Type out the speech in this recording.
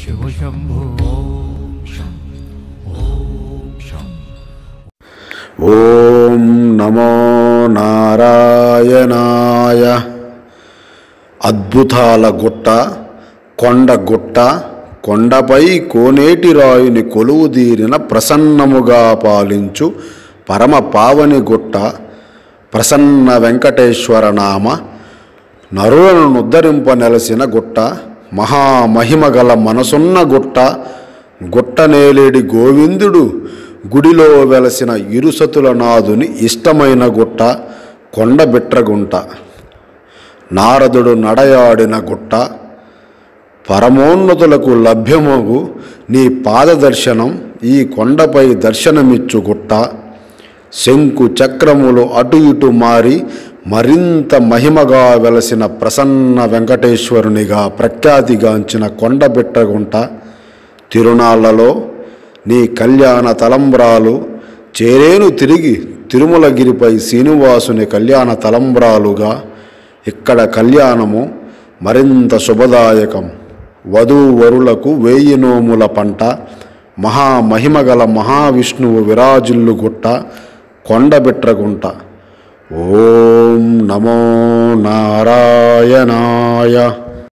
శివశంభో ఓం శం ఓం శం ఓం నమో నారాయణాయ అద్భుతాల గుట్ట కొండ గుట్ట కొండపై కోనేటి రాయుని కొలువుదీరిన ప్రసన్నముగా పాలించు పరమ పావని గుట్ట ప్రసన్న వెంకటేశ్వర నామ నరులను ఉద్ధరింప నెలసిన గుట్ట మహామహిమగల మనసున్న గుట్ట గుట్టనేలేడి గోవిందుడు గుడిలో వెలసిన ఇరుసతుల నాదుని ఇష్టమైన గుట్ట కొండబిట్రగుంట నారదుడు నడయాడిన గుట్ట పరమోన్నతులకు లభ్యమగు నీ పాదదర్శనం ఈ కొండపై దర్శనమిచ్చు గుట్ట శంకు చక్రములు అటు ఇటు మారి మరింత మహిమగా వెలసిన ప్రసన్న వెంకటేశ్వరునిగా ప్రఖ్యాతిగాంచిన కొండబిట్రగుంట తిరునాళ్లలో నీ కళ్యాణ తలంబ్రాలు చేరేను తిరిగి తిరుమలగిరిపై శ్రీనివాసుని కళ్యాణ తలంబ్రాలుగా ఇక్కడ కళ్యాణము మరింత శుభదాయకం వధూవరులకు వేయి నోముల పంట మహామహిమగల మహావిష్ణువు విరాజిల్లు గుట్ట కొండబిట్రగుంట ఓం నమో నారాయణాయ